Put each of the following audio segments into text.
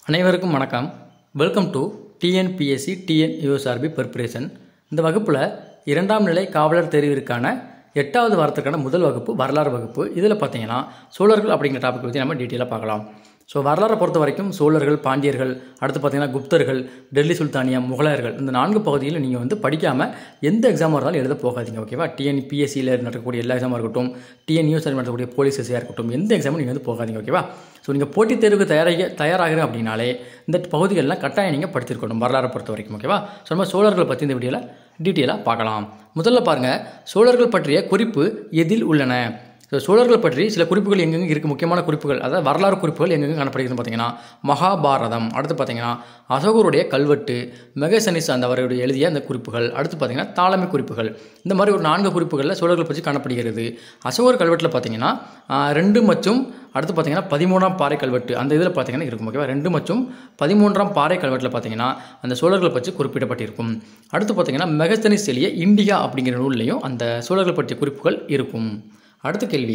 அனைவருக்கும் வணக்கம் welcome to TNPSC TN USRB preparation இந்த வகுப்பில் இரண்டாம் நிலை காவலர் தேர்விற்கான எட்டாவது வாரத்துக்கான முதல் வகுப்பு வரலாறு வகுப்பு இதில் பார்த்தீங்கன்னா சோழர்கள் அப்படிங்கிற டாபிக் பற்றி நம்ம டீட்டெயிலாக பார்க்கலாம் ஸோ வரலாறை பொறுத்த வரைக்கும் சோழர்கள் பாண்டியர்கள் அடுத்து பார்த்தீங்கன்னா குப்தர்கள் டெல்லி சுல்தானியா முகலாயர்கள் இந்த நான்கு பகுதியில் நீங்கள் வந்து படிக்காமல் எந்த எக்ஸாமாக இருந்தாலும் எழுத போகாதீங்க ஓகேவா டிஎன்பிஎஸ்சியில் நடக்கக்கூடிய எல்லா எக்ஸாமாக இருக்கட்டும் டிஎன் யூஎஸ் நடக்கக்கூடிய போலீஸ் எஸ்ஐயாக இருக்கட்டும் எந்த எக்ஸாமும் நீங்கள் வந்து போகாதீங்க ஓகேவா ஸோ நீங்கள் போட்டித் தேர்வுக்கு தயாராக தயாராகிறேன் அப்படின்னாலே இந்த பகுதிகளெலாம் கட்டாயம் நீங்கள் படிச்சிருக்கணும் வரலாறை பொறுத்த வரைக்கும் ஓகேவா ஸோ நம்ம சோழர்கள் பற்றி இந்த வீடியோவில் டீட்டெயிலாக பார்க்கலாம் முதல்ல பாருங்கள் சோழர்கள் பற்றிய குறிப்பு எதில் உள்ளன ஸோ சோழர்கள் பற்றி சில குறிப்புகள் எங்கெங்கே இருக்குது முக்கியமான குறிப்புகள் அதாவது வரலாறு குறிப்புகள் எங்கெங்கே காணப்படுகிறது பார்த்தீங்கன்னா மகாபாரதம் அடுத்து பார்த்தீங்கன்னா அசோகருடைய கல்வெட்டு மெகசனிஸ் அந்த அவருடைய எழுதிய அந்த குறிப்புகள் அடுத்து பார்த்தீங்கன்னா தாளமை குறிப்புகள் இந்த மாதிரி ஒரு நான்கு குறிப்புகளில் சோழர்கள் பற்றி காணப்படுகிறது அசோகர் கல்வெட்டில் பார்த்தீங்கன்னா ஆஹ், ரெண்டு மற்றும் அடுத்து பார்த்தீங்கன்னா பதிமூணாம் பாறை கல்வெட்டு அந்த இதில் பார்த்தீங்கன்னா இருக்கும் ஓகேவா ரெண்டு மற்றும் பதிமூன்றாம் பாறை கல்வெட்டில் பார்த்தீங்கன்னா அந்த சோழர்கள் பற்றி குறிப்பிடப்பட்டிருக்கும் அடுத்து பார்த்தீங்கன்னா மெகஸ்தனிஸ் எழுதிய இந்தியா அப்படிங்கிற நூல்லையும் அந்த சோழர்கள் பற்றிய குறிப்புகள் இருக்கும் அடுத்த கேள்வி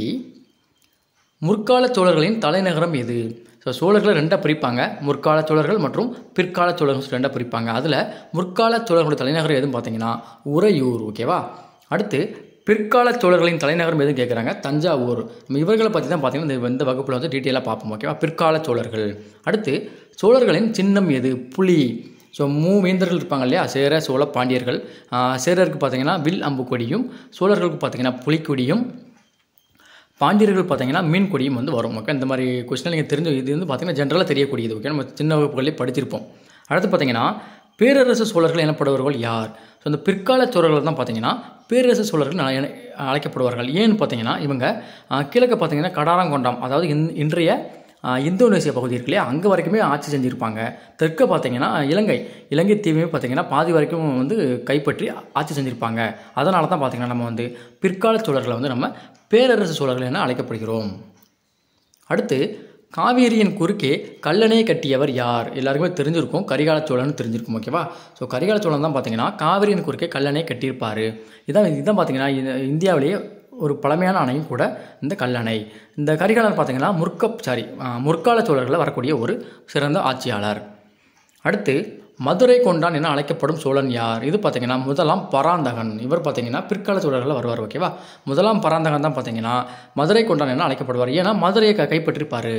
முற்கால சோழர்களின் தலைநகரம் எது ஸோ சோழர்களை ரெண்டாக பிரிப்பாங்க முற்கால சோழர்கள் மற்றும் பிற்கால சோழர்கள் ரெண்டாக பிரிப்பாங்க அதில் முற்கால சோழர்களுடைய தலைநகரம் எதுன்னு பார்த்தீங்கன்னா உறையூர் ஓகேவா அடுத்து பிற்கால சோழர்களின் தலைநகரம் எதுன்னு கேட்குறாங்க தஞ்சாவூர் நம்ம இவர்களை பற்றி தான் பார்த்தீங்கன்னா இந்த இந்த வகுப்பில் வந்து டீட்டெயிலாக பார்ப்போம் ஓகேவா பிற்கால சோழர்கள் அடுத்து சோழர்களின் சின்னம் எது புலி ஸோ மூவேந்தர்கள் இருப்பாங்க இல்லையா சேர சோழ பாண்டியர்கள் ஆஹ் சேரருக்கு பார்த்தீங்கன்னா வில் அம்பு கொடியும் சோழர்களுக்கு பார்த்தீங்கன்னா புலிக்கொடியும் பாண்டியர்கள் பார்த்தீங்கன்னா மீன் கொடியும் வந்து வரும் ஓகே இந்த மாதிரி கொஸ்டின் நீங்கள் தெரிஞ்சு இது வந்து பார்த்தீங்கன்னா ஜென்ரலாக தெரியக்கூடியது ஓகே நம்ம சின்ன வகுப்புகளே படிச்சிருப்போம் அடுத்து பார்த்தீங்கன்னா பேரரசு சோழர்கள் எனப்படுபவர்கள் யார் ஸோ இந்த பிற்கால சோழர்கள் தான் பார்த்தீங்கன்னா பேரரசு சோழர்கள் அழை- என- அழைக்கப்படுவார்கள் ஏன்னு பார்த்தீங்கன்னா இவங்க ஆஹ், கிழக்க பார்த்தீங்கன்னா கடாரங்கொண்டாம் அதாவது இன்- இன்றைய ஆஹ், இந்தோனேசியா பகுதி இருக்கு இல்லையா அங்கே வரைக்குமே ஆட்சி செஞ்சுருப்பாங்க தெற்க பார்த்தீங்கன்னா இலங்கை இலங்கை தீவுமே பார்த்தீங்கன்னா பாதி வரைக்கும் வந்து கைப்பற்றி ஆட்சி செஞ்சுருப்பாங்க அதனால தான் பார்த்தீங்கன்னா நம்ம வந்து பிற்கால சோழர்களை வந்து நம்ம பேரரசு சோழர்கள் என அழைக்கப்படுகிறோம் அடுத்து காவேரியின் குறுக்கே கல்லணை கட்டியவர் யார் எல்லாருக்குமே தெரிஞ்சிருக்கும் கரிகால சோழன் தெரிஞ்சிருக்கும் ஓகேவா ஸோ கரிகால சோழன் தான் பார்த்தீங்கன்னா காவிரியின் குறுக்கே கல்லணை கட்டியிருப்பார் இதான் இதுதான் பார்த்தீங்கன்னா இந்த இந்தியாவிலேயே ஒரு பழமையான அணையும் கூட இந்த கல்லணை இந்த கரிகாலன் பார்த்தீங்கன்னா முற்க சாரி முற்கால சோழர்களில் வரக்கூடிய ஒரு சிறந்த ஆட்சியாளர் அடுத்து மதுரை கொண்டான் என அழைக்கப்படும் சோழன் யார் இது பார்த்தீங்கன்னா முதலாம் பராந்தகன் இவர் பார்த்தீங்கன்னா பிற்கால சோழர்களில் வருவார் ஓகேவா முதலாம் பராந்தகன் தான் பார்த்தீங்கன்னா மதுரை கொண்டான் என அழைக்கப்படுவார் ஏன்னா மதுரையை க கைப்பற்றிருப்பார்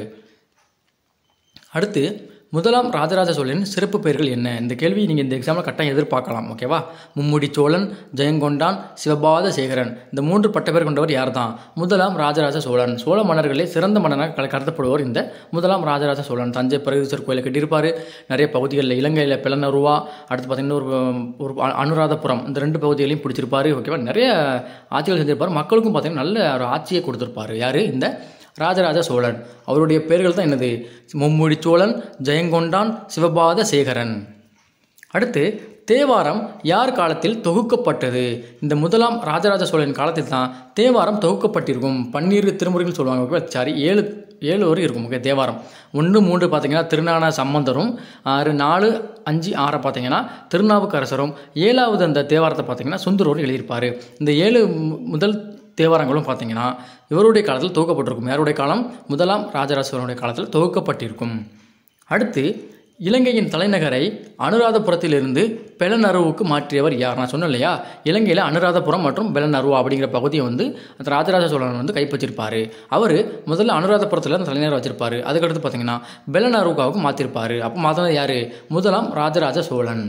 அடுத்து முதலாம் ராஜராஜ சோழனின் சிறப்பு பெயர்கள் என்ன இந்த கேள்வி நீங்கள் இந்த எக்ஸாமில் கட்டாயம் எதிர்பார்க்கலாம் ஓகேவா மும்முடி சோழன் ஜெயங்கொண்டான் சிவபாத சேகரன் இந்த மூன்று பட்ட பேர் கொண்டவர் யார் தான் முதலாம் ராஜராஜ சோழன் சோழ மன்னர்களே சிறந்த மன்னனாக கல- கருதப்படுவர் இந்த முதலாம் ராஜராஜ சோழன் தஞ்சை பிரகதீஸ்வரர் கோயிலை கட்டியிருப்பார் நிறைய பகுதிகளில் இலங்கையில் பிளனருவா அடுத்து பார்த்தீங்கன்னா ஒரு ஒரு அ- அனுராதபுரம் இந்த ரெண்டு பகுதிகளையும் பிடிச்சிருப்பாரு ஓகேவா நிறைய ஆட்சிகள் செஞ்சிருப்பார் மக்களுக்கும் பார்த்தீங்கன்னா நல்ல ஒரு ஆட்சியை கொடுத்திருப்பாரு யார் இந்த ராஜராஜ சோழன் அவருடைய பெயர்கள் தான் என்னது மும்முடி சோழன் ஜெயங்கொண்டான் சிவபாத சேகரன் அடுத்து தேவாரம் யார் காலத்தில் தொகுக்கப்பட்டது இந்த முதலாம் ராஜராஜ சோழன் காலத்தில் தான் தேவாரம் தொகுக்கப்பட்டிருக்கும் பன்னீர் திருமுறைகள் சொல்லுவாங்க ஓகே சாரி ஏழு ஏழு வரை இருக்கும் ஓகே தேவாரம் ஒன்று மூன்று பார்த்தீங்கன்னா திருஞான சம்பந்தரும் ஆறு நாலு அஞ்சு ஆறை பார்த்தீங்கன்னா திருநாவுக்கரசரும் ஏழாவது அந்த தேவாரத்தை பார்த்தீங்கன்னா சுந்தரரும் எழுதியிருப்பார் இந்த ஏழு மு- முதல் தேவாரங்களும் பார்த்தீங்கன்னா இவருடைய காலத்தில் தொகுக்கப்பட்டிருக்கும் யாருடைய காலம் முதலாம் ராஜராஜ சோழனுடைய காலத்தில் தொகுக்கப்பட்டிருக்கும் அடுத்து இலங்கையின் தலைநகரை அனுராதபுரத்திலிருந்து பெலனருவுக்கு மாற்றியவர் யார் நான் சொன்னேன் இல்லையா இலங்கையில் அனுராதபுரம் மற்றும் பெலனருவா அப்படிங்கிற பகுதியை வந்து அந்த ராஜராஜ சோழன் வந்து கைப்பற்றிருப்பார் அவர் முதல்ல அனுராதபுரத்தில் அந்த தலைநகர் வச்சிருப்பாரு அதுக்கடுத்து பார்த்தீங்கன்னா பெலனருவாவுக்கு மாற்றிருப்பார் அப்போ மாற்றினது யார் முதலாம் ராஜராஜ சோழன்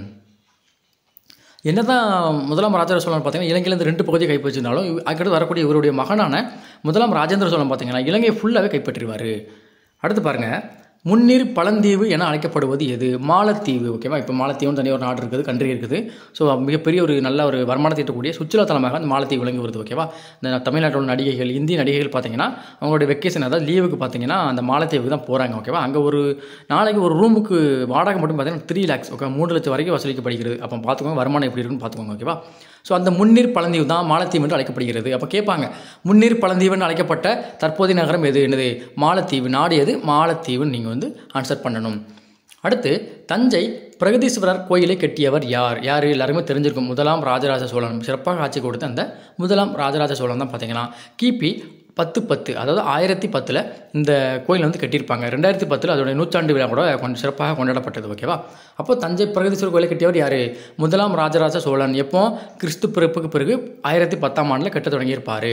என்னதான் முதலாம் ராஜராஜ சோழன் பார்த்தீங்கன்னா இலங்கையிலேருந்து ரெண்டு பகுதியை கைப்பற்றிருந்தாலும் இவ- அதுக்கடுத்து வரக்கூடிய இவருடைய மகனான முதலாம் ராஜேந்திர சோழன் பார்த்தீங்கன்னா இலங்கையை ஃபுல்லாகவே கைப்பற்றிடுவார் அடுத்து பாருங்க முன்னீர் பழந்தீவு என அழைக்கப்படுவது எது மாலத்தீவு ஓகேவா இப்போ மாலத்தீவுன்னு தனியாக ஒரு நாடு இருக்குது கண்ட்ரி இருக்குது ஸோ மிகப்பெரிய ஒரு நல்ல ஒரு வருமானத்தை ஈட்டக்கூடிய சுற்றுலா தலமாக அந்த மாலத்தீவு விளங்கி வருது ஓகேவா இந்த தமிழ்நாட்டோட நடிகைகள் இந்திய நடிகைகள் பார்த்தீங்கன்னா அவங்களுடைய வெக்கேஷன் அதாவது லீவுக்கு பார்த்தீங்கன்னா அந்த மாலத்தீவுக்கு தான் போகிறாங்க ஓகேவா அங்கே ஒரு நாளைக்கு ஒரு ரூமுக்கு வாடகை மட்டும் பார்த்தீங்கன்னா த்ரீ லேக்ஸ் ஓகே மூணு லட்சம் வரைக்கும் வசூலிக்கப்படுகிறது அப்போ பார்த்துக்கோங்க வருமானம் எப்படி இருக்குன்னு பார்த்துக்கோங்க ஓகேவா ஸோ அந்த முன்னீர் பழந்தீவு தான் மாலத்தீவு என்று அழைக்கப்படுகிறது அப்போ கேட்பாங்க முன்னீர் பழந்தீவுன்னு அழைக்கப்பட்ட தற்போதைய நகரம் எது என்னது மாலத்தீவு நாடு எது மாலத்தீவுன்னு நீங்கள் வந்து ஆன்சர் பண்ணணும் அடுத்து தஞ்சை பிரகதீஸ்வரர் கோயிலை கட்டியவர் யார் யார் எல்லாருமே தெரிஞ்சிருக்கும் முதலாம் ராஜராஜ சோழன் சிறப்பாக ஆட்சி கொடுத்த அந்த முதலாம் ராஜராஜ சோழன் தான் பார்த்தீங்கன்னா கிபி பத்து பத்து அதாவது ஆயிரத்தி பத்தில் இந்த கோயில் வந்து கட்டியிருப்பாங்க ரெண்டாயிரத்தி பத்தில் அதோடைய நூற்றாண்டு விழா கூட கொஞ்சம் சிறப்பாக கொண்டாடப்பட்டது ஓகேவா அப்போ தஞ்சை பிரகதீஸ்வரர் கோயிலை கட்டியவர் யார் முதலாம் ராஜராஜ சோழன் எப்போ கிறிஸ்து பிறப்புக்கு பிறகு ஆயிரத்தி பத்தாம் ஆண்டில் கட்ட தொடங்கியிருப்பார்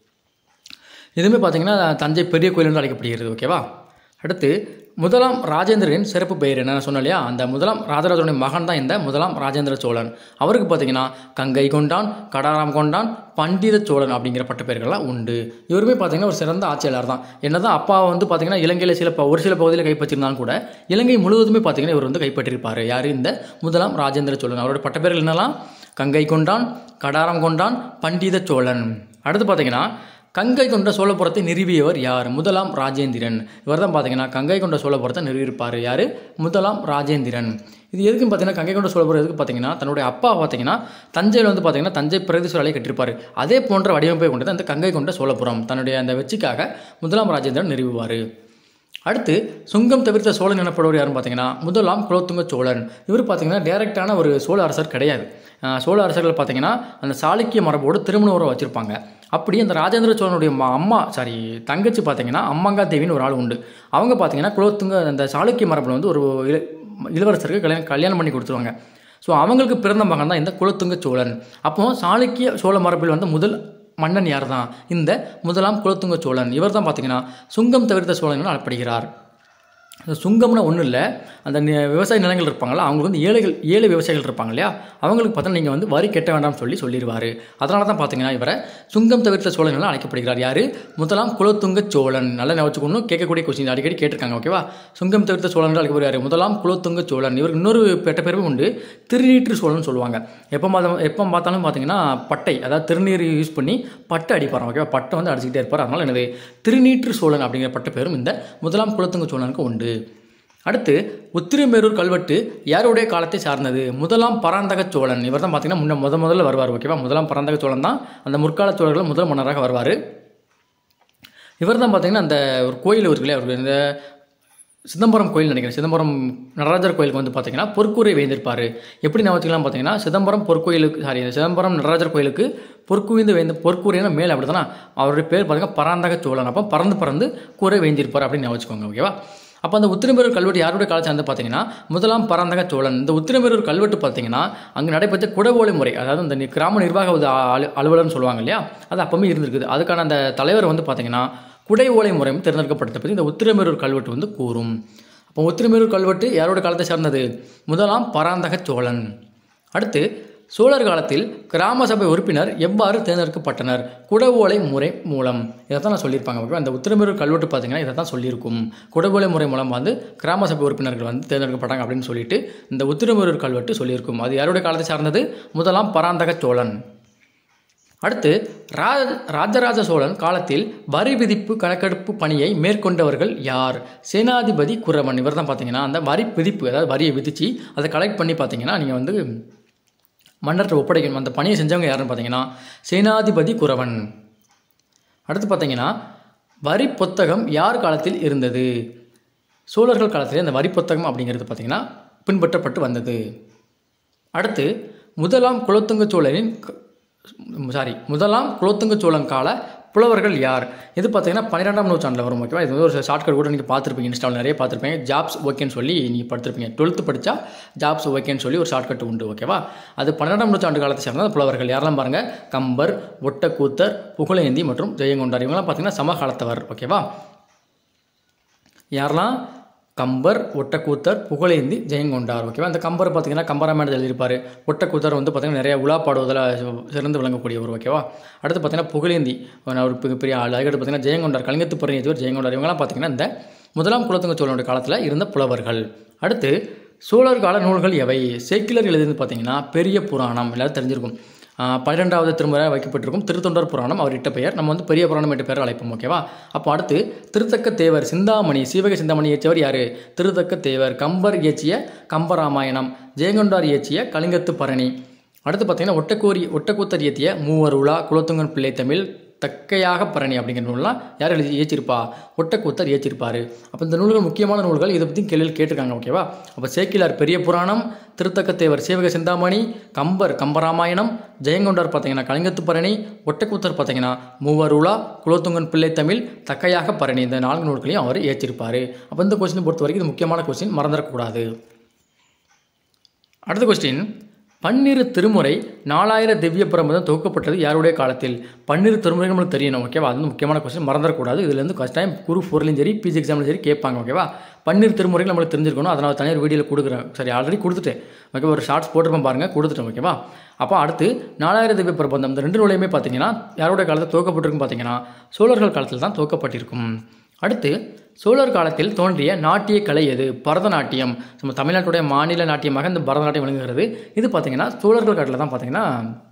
இதுவுமே பார்த்தீங்கன்னா தஞ்சை பெரிய கோயில் என்று அழைக்கப்படுகிறது ஓகேவா அடுத்து முதலாம் ராஜேந்திரனின் சிறப்பு பெயர் என்ன சொன்னேன் இல்லையா அந்த முதலாம் ராஜராஜனுடைய மகன் தான் இந்த முதலாம் ராஜேந்திர சோழன் அவருக்கு பார்த்தீங்கன்னா கங்கை கொண்டான் கடாராம் கொண்டான் பண்டித சோழன் அப்படிங்கிற பட்ட பெயர்கள்லாம் உண்டு இவருமே பார்த்தீங்கன்னா ஒரு சிறந்த ஆட்சியாளர் தான் என்னதான் அப்பா வந்து பார்த்தீங்கன்னா இலங்கையில் சில ப- ஒரு சில பகுதியில் கைப்பற்றியிருந்தாலும் கூட இலங்கை முழுவதுமே பார்த்தீங்கன்னா இவர் வந்து கைப்பற்றியிருப்பார் யார் இந்த முதலாம் ராஜேந்திர சோழன் அவரோட பட்ட பெயர்கள் என்னெல்லாம் கங்கை கொண்டான் கடாரம் கொண்டான் பண்டித சோழன் அடுத்து பார்த்தீங்கன்னா கங்கை கொண்ட சோழபுரத்தை நிறுவியவர் யார் முதலாம் ராஜேந்திரன் இவர் தான் பார்த்தீங்கன்னா கங்கை கொண்ட சோழபுரத்தை நிறுவியிருப்பார் யார் முதலாம் ராஜேந்திரன் இது எதுக்குன்னு பார்த்தீங்கன்னா கங்கை கொண்ட சோழபுரம் எதுக்கு பார்த்தீங்கன்னா தன்னுடைய அப்பா பார்த்தீங்கன்னா தஞ்சையில் வந்து பார்த்தீங்கன்னா தஞ்சை பிரகதீஸ்வரரை கட்டியிருப்பார் அதே போன்ற வடிவமைப்பை கொண்டது அந்த கங்கை கொண்ட சோழபுரம் தன்னுடைய அந்த வெற்றிக்காக முதலாம் ராஜேந்திரன் நிறுவுவார் அடுத்து சுங்கம் தவிர்த்த சோழன் எனப்படுவர் யாருன்னு பார்த்தீங்கன்னா முதலாம் குலோத்துங்க சோழன் இவர் பார்த்தீங்கன்னா டைரக்டான ஒரு சோழ அரசர் கிடையாது அஹ் சோழ அரசர்கள் பார்த்தீங்கன்னா அந்த சாளுக்கிய மரபோடு திருமண உறவு வச்சுருப்பாங்க அப்படி அந்த ராஜேந்திர சோழனுடைய ம- அம்மா சாரி தங்கச்சி பார்த்தீங்கன்னா அம்மங்கா தேவின்னு ஒரு ஆள் உண்டு அவங்க பார்த்தீங்கன்னா குலோத்துங்க அந்த சாளுக்கிய மரபில் வந்து ஒரு இள- இளவரசருக்கு கல்யாணம் கல்யாணம் பண்ணி கொடுத்துருவாங்க ஸோ அவங்களுக்கு பிறந்த மகன் தான் இந்த குலோத்துங்க சோழன் அப்போ சாளுக்கிய சோழ மரபில் வந்து முதல் மன்னன் யார் தான் இந்த முதலாம் குலோத்துங்க சோழன் இவர் தான் பார்த்தீங்கன்னா சுங்கம் தவிர்த்த சோழன் என அழைக்கப்படுகிறார் இந்த சுங்கம்னா ஒன்றும் இல்லை அந்த நி- விவசாய நிலங்கள் இருப்பாங்களா அவங்களுக்கு வந்து ஏழைகள் ஏழை விவசாயிகள் இருப்பாங்க இல்லையா அவங்களுக்கு பார்த்தா நீங்கள் வந்து வரி கட்ட வேண்டாம்னு சொல்லி சொல்லிடுவார் அதனால தான் பார்த்தீங்கன்னா இவரை சுங்கம் தவிர்த்த சோழன் என அழைக்கப்படுகிறார் யார் முதலாம் குலோத்துங்க சோழன் நல்லா ஞாபகம் கேட்கக்கூடிய கொஸ்டின் அடிக்கடி கேட்டிருக்காங்க ஓகேவா சுங்கம் தவிர்த்த சோழன் என்று அழைக்கப்படுகிறார் முதலாம் குலோத்துங்க சோழன் இவருக்கு இன்னொரு பெட்ட பேரும் உண்டு திருநீற்று சோழன் சொல்லுவாங்க எப்போ பார்த்தாலும் எப்போ பார்த்தாலும் பார்த்தீங்கன்னா பட்டை அதாவது திருநீர் யூஸ் பண்ணி பட்டை அடிப்பார் ஓகேவா பட்டை வந்து அடிச்சுக்கிட்டே இருப்பார் அதனால் என்னது திருநீற்று சோழன் அப்படிங்கிற பட்ட பேரும் இந்த முதலாம் குலோத்துங்க சோழனுக்கு உண்டு அடுத்து உத்திரமேரூர் கல்வெட்டு யாருடைய காலத்தை சார்ந்தது முதலாம் பராந்தக சோழன் இவர் தான் பார்த்தீங்கன்னா முன்ன முத முதல்ல வருவார் ஓகேவா முதலாம் பராந்தக சோழன் தான் அந்த முற்கால சோழர்கள் முதல் மன்னராக வருவார் இவர் தான் பார்த்தீங்கன்னா அந்த ஒரு கோயில் இருக்கு இல்லையா அவருக்கு இந்த சிதம்பரம் கோயில் நினைக்கிறேன் சிதம்பரம் நடராஜர் கோயிலுக்கு வந்து பார்த்தீங்கன்னா பொற்கூரை வேந்திருப்பார் எப்படி நான் வச்சுக்கலாம் பார்த்தீங்கன்னா சிதம்பரம் பொற்கோயிலுக்கு சாரி சிதம்பரம் நடராஜர் கோயிலுக்கு பொற்குவிந்து வேந்த பொற்கூரையான மேல் அப்படி தானே அவருடைய பேர் பார்த்தீங்கன்னா பராந்தக சோழன் அப்போ பறந்து பறந்து கூரை வேந்திருப்பார் அப்படின்னு ஞாபகம் வச்சுக்கோங்க ஓகேவா அப்போ அந்த உத்திரமேரூர் கல்வெட்டு யாருடைய காலம் சார்ந்து பார்த்தீங்கன்னா முதலாம் பராந்தக சோழன் இந்த உத்திரமேரூர் கல்வெட்டு பார்த்தீங்கன்னா அங்கே நடைபெற்ற குடவோலை முறை அதாவது இந்த நி- கிராம நிர்வாக உத- அலு- அலுவலர்னு சொல்லுவாங்க இல்லையா அது அப்பவுமே இருந்திருக்குது அதுக்கான அந்த தலைவர் வந்து பார்த்தீங்கன்னா குடை ஓலை முறையும் தேர்ந்தெடுக்கப்பட்டதை பற்றி இந்த உத்திரமேரூர் கல்வெட்டு வந்து கூறும் அப்போ உத்திரமேரூர் கல்வெட்டு யாரோட காலத்தை சார்ந்தது முதலாம் பராந்தக சோழன் அடுத்து சோழர் காலத்தில் கிராம சபை உறுப்பினர் எவ்வாறு தேர்ந்தெடுக்கப்பட்டனர் குடவோலை முறை மூலம் இதை தான் நான் சொல்லியிருப்பாங்க ஓகேவா அந்த உத்திரமேரூர் கல்வெட்டு பார்த்தீங்கன்னா இதை தான் சொல்லியிருக்கும் குடவோலை முறை மூலம் வந்து கிராம சபை உறுப்பினர்கள் வந்து தேர்ந்தெடுக்கப்பட்டாங்க அப்படின்னு சொல்லிட்டு இந்த உத்திரமேரூர் கல்வெட்டு சொல்லியிருக்கும் அது யாருடைய காலத்தை சார்ந்தது முதலாம் பராந்தக சோழன் அடுத்து ரா ராஜராஜ சோழன் காலத்தில் வரி விதிப்பு கணக்கெடுப்பு பணியை மேற்கொண்டவர்கள் யார் சேனாதிபதி குரவன் இவர் தான் பார்த்தீங்கன்னா அந்த வரி விதிப்பு அதாவது வரியை விதித்து அதை கலெக்ட் பண்ணி பார்த்தீங்கன்னா நீங்கள் வந்து மன்னர்கிட்ட ஒப்படைக்கணும் அந்த பணியை செஞ்சவங்க யாருன்னு பார்த்தீங்கன்னா சேனாதிபதி குரவன் அடுத்து பார்த்தீங்கன்னா வரி புத்தகம் யார் காலத்தில் இருந்தது சோழர்கள் காலத்திலே அந்த வரி புத்தகம் அப்படிங்கிறது பார்த்தீங்கன்னா பின்பற்றப்பட்டு வந்தது அடுத்து முதலாம் குலோத்துங்க சோழனின் சாரி முதலாம் குலோத்துங்க சோழன் கால புலவர்கள் யார் இது பார்த்தீங்கன்னா பன்னிரெண்டாம் நூற்றாண்டில் வரும் ஓகேவா இது வந்து ஒரு ஷார்ட்கட் கூட நீங்கள் பார்த்துருப்பீங்க இன்ஸ்டாவில் நிறைய பார்த்துருப்பீங்க ஜாப்ஸ் ஓகேன்னு சொல்லி நீங்கள் படுத்திருப்பீங்க டுவெல்த்து படித்தா ஜாப்ஸ் ஓகேன்னு சொல்லி ஒரு ஷார்ட்கட் உண்டு ஓகேவா அது பன்னிரெண்டாம் நூற்றாண்டு காலத்தை சேர்ந்த புலவர்கள் யாரெல்லாம் பாருங்கள் கம்பர் ஒட்டக்கூத்தர் புகழேந்தி மற்றும் ஜெயங்கொண்டார் இவங்கெல்லாம் பார்த்தீங்கன்னா சமகாலத்தவர் ஓகேவா யாரெல்லாம் கம்பர் ஒட்டக்கூத்தர் புகழேந்தி ஜெயங்கொண்டார் ஓகேவா அந்த கம்பர் பார்த்தீங்கன்னா கம்பராமாயணத்தில் எழுதியிருப்பார் ஒட்டக்கூத்தர் வந்து பார்த்தீங்கன்னா நிறைய உலா பாடுவதில் சிறந்து விளங்கக்கூடியவர் ஓகேவா அடுத்து பார்த்தீங்கன்னா புகழேந்தி ஒரு பெரிய ஆள் அதுக்கடுத்து பார்த்தீங்கன்னா ஜெயங்கொண்டார் கலிங்கத்து பரணியத்தவர் ஜெயங்கொண்டார் இவங்கெல்லாம் பார்த்தீங்கன்னா இந்த முதலாம் குலத்துங்க சோழனுடைய காலத்தில் இருந்த புலவர்கள் அடுத்து சோழர் கால நூல்கள் எவை சேக்கிலர் எழுதினது பார்த்தீங்கன்னா பெரிய புராணம் எல்லாரும் தெரிஞ்சிருக்கும் ஆஹ் பன்னிரெண்டாவது திருமுறை வைக்கப்பட்டிருக்கும் திருத்தொண்டர் புராணம் அவர் இட்ட பெயர் நம்ம வந்து பெரிய புராணம் என்ற பெயர் அழைப்போம் ஓகேவா அப்போ அடுத்து திருத்தக்க தேவர் சிந்தாமணி சீவக சிந்தாமணி இயற்றியவர் யார் திருத்தக்க தேவர் கம்பர் இயற்றிய கம்பராமாயணம் ஜெயங்கொண்டார் இயற்றிய கலிங்கத்து பரணி அடுத்து பார்த்தீங்கன்னா ஒட்டக்கூரி ஒட்டக்கூத்தர் இயற்றிய மூவர் உலா குலத்துங்கன் பிள்ளை தமிழ் தக்கையாக பரணி அப்படிங்கிற நூல்லாம் யார் எழுதி ஏச்சிருப்பா ஒட்டக்கூத்தர் ஏச்சிருப்பார் அப்போ இந்த நூல்கள் முக்கியமான நூல்கள் இதை பற்றி கேள்வியில் கேட்டிருக்காங்க ஓகேவா அப்போ சேக்கிலார் பெரிய புராணம் திருத்தக்கத்தேவர் சேவக சிந்தாமணி கம்பர் கம்பராமாயணம் ஜெயங்கொண்டார் பார்த்தீங்கன்னா கலிங்கத்து பரணி ஒட்டக்கூத்தர் பார்த்தீங்கன்னா மூவருளா குலோத்துங்கன் பிள்ளை தமிழ் தக்கையாக பரணி இந்த நான்கு நூல்களையும் அவர் ஏற்றிருப்பார் அப்போ இந்த கொஸ்டின் பொறுத்த வரைக்கும் இது முக்கியமான கொஸ்டின் மறந்துடக்கூடாது அடுத்த கொஸ்டின் பன்னிரு திருமுறை நாலாயிரம் திவ்ய பிரபந்தம் தொகுக்கப்பட்டது யாருடைய காலத்தில் பன்னிரு திருமுறை நம்மளுக்கு தெரியணும் ஓகேவா அது வந்து முக்கியமான கொஸ்டின் மறந்துடக்கூடாது இதுலேருந்து ஃபஸ்ட் டைம் குரு ஃபோர்லையும் சரி பிஜி எக்ஸாம்லையும் சரி கேட்பாங்க ஓகேவா பன்னிரு திருமுறைகள் நம்மளுக்கு தெரிஞ்சிருக்கணும் அதனால் தனியார் வீடியோவில் கொடுக்குறேன் சரி ஆல்ரெடி கொடுத்துட்டேன் ஓகே ஒரு ஷார்ட்ஸ் போட்டிருப்பேன் பாருங்கள் கொடுத்துட்டேன் ஓகேவா அப்போ அடுத்து நாலாயிரம் திவ்ய பிரபந்தம் இந்த ரெண்டு நூலையுமே பார்த்தீங்கன்னா யாருடைய காலத்தில் துவக்கப்பட்டிருக்கும் பார்த்தீங்கன்னா சோழர்கள் காலத்தில் தான் துவக்கப்பட்டிருக்கும் அடுத்து சோழர் காலத்தில் தோன்றிய நாட்டிய கலை எது பரதநாட்டியம் நம்ம தமிழ்நாட்டுடைய மாநில நாட்டியமாக இந்த பரதநாட்டியம் விளங்குகிறது இது பார்த்தீங்கன்னா சோழர்கள் காலத்தில் தான் பார்த்தீங்கன்னா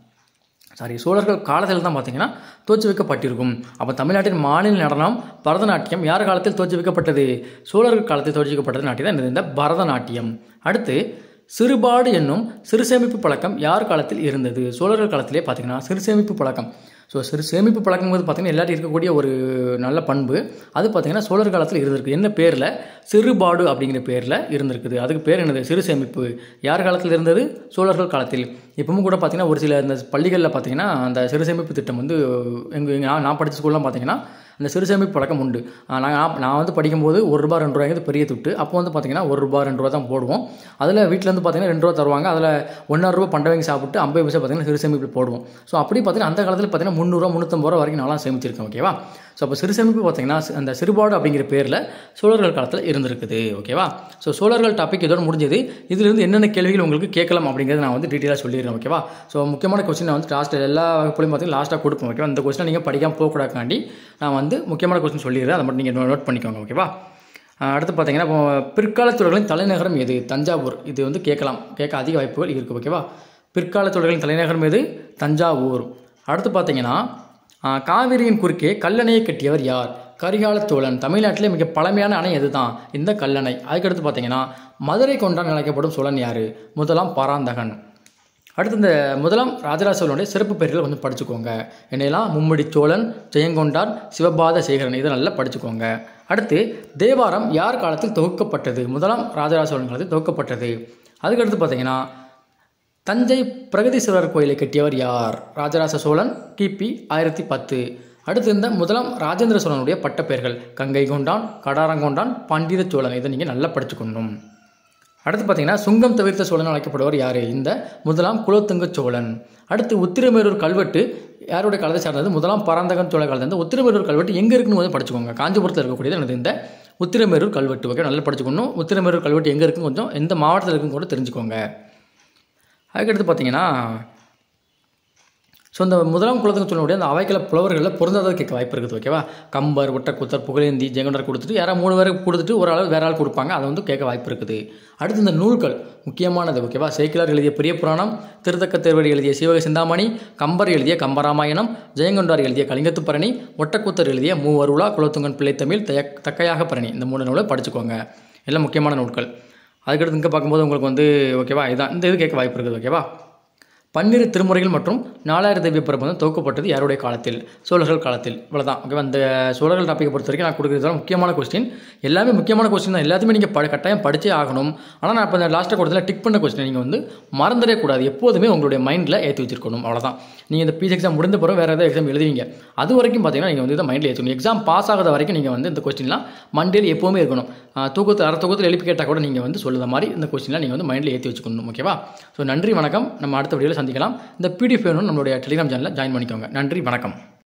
சாரி சோழர்கள் காலத்தில் தான் பார்த்தீங்கன்னா தோற்றுவிக்கப்பட்டிருக்கும் அப்போ தமிழ்நாட்டின் மாநில நடனம் பரதநாட்டியம் யார் காலத்தில் தோற்றுவிக்கப்பட்டது சோழர்கள் காலத்தில் தோற்றுவிக்கப்பட்டது நாட்டியம் தான் இந்த பரதநாட்டியம் அடுத்து சிறுபாடு என்னும் சிறுசேமிப்பு பழக்கம் யார் காலத்தில் இருந்தது சோழர்கள் காலத்திலே பார்த்தீங்கன்னா சிறுசேமிப்பு பழக்கம் ஸோ சிறு சேமிப்பு பழக்கங்கிறது பார்த்தீங்கன்னா எல்லாரும் இருக்கக்கூடிய ஒரு நல்ல பண்பு அது பார்த்தீங்கன்னா சோழர் காலத்தில் இருந்திருக்கு என்ன பேரில் சிறுபாடு அப்படிங்கிற பேரில் இருந்திருக்குது அதுக்கு பேர் என்னது சிறு சேமிப்பு யார் காலத்தில் இருந்தது சோழர்கள் காலத்தில் இப்பவும் கூட பார்த்தீங்கன்னா ஒரு சில இந்த பள்ளிகளில் பார்த்தீங்கன்னா அந்த சிறு சேமிப்பு திட்டம் வந்து எங்கள் எங்கள் நான் நான் படித்த ஸ்கூல்லாம் பார்த்தீங்கன்னா அந்த சிறு சேமிப்பு பழக்கம் உண்டு நான் நான் வந்து படிக்கும்போது ஒரு ரூபா ரெண்டு ரூபாய்க்கு பெரிய துட்டு அப்போ வந்து பார்த்தீங்கன்னா ஒரு ரூபா ரெண்டு ரூபா தான் போடுவோம் அதில் வீட்டில் வந்து பார்த்தீங்கன்னா ரெண்டு ரூபா தருவாங்க அதில் ஒன்றரை ரூபா பண்டை வாங்கி சாப்பிட்டு ஐம்பது பைசா பார்த்தீங்கன்னா சிறு சேமிப்பு போடுவோம் ஸோ அப்படி பார்த்தீங்கன்னா அந்த காலத்தில் பார்த்தீங்கன்னா முந்நூறுரூவா முந்நூற்றம்பது ரூபா வரைக்கும் நான்லாம் சேமிச்சிருக்கேன் ஓகேவா ஸோ அப்போ சிறு சேமிப்பு பார்த்தீங்கன்னா அந்த சிறுபாடு அப்படிங்கிற பேரில் சோழர்கள் காலத்தில் இருந்திருக்குது ஓகேவா ஸோ சோழர்கள் டாபிக் இதோட முடிஞ்சது இதிலிருந்து என்னென்ன கேள்விகள் உங்களுக்கு கேட்கலாம் அப்படிங்கிறத நான் வந்து டீட்டெயிலாக சொல்லிடுறேன் ஓகேவா ஸோ முக்கியமான கொஸ்டின் நான் வந்து லாஸ்ட் எல்லா வகுப்புலையும் பார்த்தீங்கன்னா லாஸ்ட்டாக கொடுப்போம் ஓகேவா இந்த கொஸ்டினை நீங்கள் படிக்காமல் போகக்கூடாதுக்காண்டி நான் வந்து முக்கியமான கொஸ்டின் சொல்லிடுறேன் அதை மட்டும் நீங்கள் நோட் பண்ணிக்கோங்க ஓகேவா அடுத்து பார்த்தீங்கன்னா இப்போ பிற்கால தொடர்களின் தலைநகரம் எது தஞ்சாவூர் இது வந்து கேட்கலாம் கேட்க அதிக வாய்ப்புகள் இருக்குது ஓகேவா பிற்கால தொடர்களின் தலைநகரம் எது தஞ்சாவூர் அடுத்து பார்த்தீங்கன்னா காவிரியின் குறுக்கே கல்லணையை கட்டியவர் யார் கரிகால சோழன் தமிழ்நாட்டிலே மிக பழமையான அணை எதுதான் இந்த கல்லணை அதுக்கடுத்து பார்த்தீங்கன்னா மதுரை கொண்டான் அழைக்கப்படும் சோழன் யார் முதலாம் பராந்தகன் அடுத்து இந்த முதலாம் ராஜராஜ சோழனுடைய சிறப்பு பெயர்கள் கொஞ்சம் படிச்சுக்கோங்க என்னையெல்லாம் மும்மடி சோழன் ஜெயங்கொண்டான் சிவபாத சேகரன் இதை நல்லா படிச்சுக்கோங்க அடுத்து தேவாரம் யார் காலத்தில் தொகுக்கப்பட்டது முதலாம் ராஜராஜ சோழன் காலத்தில் தொகுக்கப்பட்டது அதுக்கடுத்து பார்த்தீங்கன்னா தஞ்சை பிரகதீஸ்வரர் கோயிலை கட்டியவர் யார் ராஜராஜ சோழன் கிபி ஆயிரத்தி பத்து அடுத்து இந்த முதலாம் ராஜேந்திர சோழனுடைய பட்டப்பெயர்கள் கங்கை கொண்டான் கடாரங்கொண்டான் பண்டித சோழன் இதை நீங்கள் நல்லா படிச்சுக்கணும் அடுத்து பார்த்தீங்கன்னா சுங்கம் தவிர்த்த சோழன் அழைக்கப்படுவார் யார் இந்த முதலாம் குலோத்துங்க சோழன் அடுத்து உத்திரமேரூர் கல்வெட்டு யாருடைய காலத்தை சார்ந்தது முதலாம் பராந்தகன் சோழ காலத்தில் இருந்து உத்திரமேரூர் கல்வெட்டு எங்கே இருக்குன்னு வந்து படிச்சுக்கோங்க காஞ்சிபுரத்தில் இருக்கக்கூடியது எனது இந்த உத்திரமேரூர் கல்வெட்டு ஓகே நல்லா படிச்சுக்கணும் உத்திரமேரூர் கல்வெட்டு எங்கே இருக்குன்னு கொஞ்சம் எந்த மாவட்டத்தில் இருக்குன்னு கூட தெரிஞ்சுக்கோங்க அதுக்கடுத்து பார்த்தீங்கன்னா ஸோ இந்த முதலாம் குலத்துக்கு சொல்லக்கூடிய அந்த அவைக்கல புலவர்களில் பொருந்தாத கேட்க வாய்ப்பு இருக்குது ஓகேவா கம்பர் ஒட்டக்கூத்தர் புகழேந்தி ஜெயங்கொண்டர் கொடுத்துட்டு யாராவது மூணு பேருக்கு கொடுத்துட்டு ஒரு ஆள் வேற ஆள் கொடுப்பாங்க அதை வந்து கேட்க வாய்ப்பு இருக்குது அடுத்து இந்த நூல்கள் முக்கியமானது ஓகேவா சேக்கிலார் எழுதிய பெரிய புராணம் திருத்தக்க தேர்வடி எழுதிய சிவக சிந்தாமணி கம்பர் எழுதிய கம்பராமாயணம் ஜெயங்கொண்டார் எழுதிய கலிங்கத்து பரணி ஒட்டக்கூத்தர் எழுதிய மூவருளா குலத்துங்கன் பிள்ளைத்தமிழ் தய தக்கையாக பரணி இந்த மூணு நூலை படிச்சுக்கோங்க எல்லாம் முக்கியமான நூல்கள் அதுக்கடுத்து இங்கே பார்க்கும்போது உங்களுக்கு வந்து ஓகேவா இதான் இந்த இது கேட்க வாய்ப்பு இருக்குது ஓகேவா பன்னிரு திருமுறைகள் மற்றும் நாலாயிரம் திவ்ய பிரபந்தம் துவக்கப்பட்டது யாருடைய காலத்தில் சோழர்கள் காலத்தில் இவ்வளோதான் ஓகேவா இந்த சோழர்கள் டாப்பிக்கை பொறுத்த வரைக்கும் நான் கொடுக்குறது முக்கியமான கொஸ்டின் எல்லாமே முக்கியமான கொஸ்டின் தான் எல்லாத்தையுமே நீங்கள் ப கட்டாயம் படிச்சே ஆகணும் ஆனால் நான் இப்போ இந்த லாஸ்ட்டாக கொடுத்தல டிக் பண்ண கொஸ்டின் நீங்கள் வந்து மறந்துடவே கூடாது எப்போதுமே உங்களுடைய மைண்டில் ஏற்றி வச்சிருக்கணும் அவ்வளோதான் நீங்கள் இந்த பிஜி எக்ஸாம் முடிந்த பிறகு வேறு ஏதாவது எக்ஸாம் எழுதுவீங்க அது வரைக்கும் பார்த்தீங்கன்னா நீங்கள் வந்து இதை மைண்டில் ஏற்றணும் எக்ஸாம் பாஸ் ஆகாத வரைக்கும் நீங்கள் வந்து இந்த கொஸ்டின்லாம் மண்டேல எப்போவுமே இருக்கணும் தூக்கத்தில் அரை தூக்கத்தில் எழுப்பி கேட்டால் கூட நீங்கள் வந்து சொல்லுற மாதிரி இந்த கொஸ்டின்லாம் நீங்கள் வந்து மைண்டில் ஏற்றி வச்சுக்கணும் ஓகேவா ஸோ நன்றி வணக்கம் நம்ம அடுத்த வீடியோவில் சந்திக்கலாம் இந்த பிடிஎஃப் வேணும் நம்மளுடைய டெலிகிராம் சேனலில் ஜாயின் பண்ணிக்கோங்க நன்றி வணக்கம்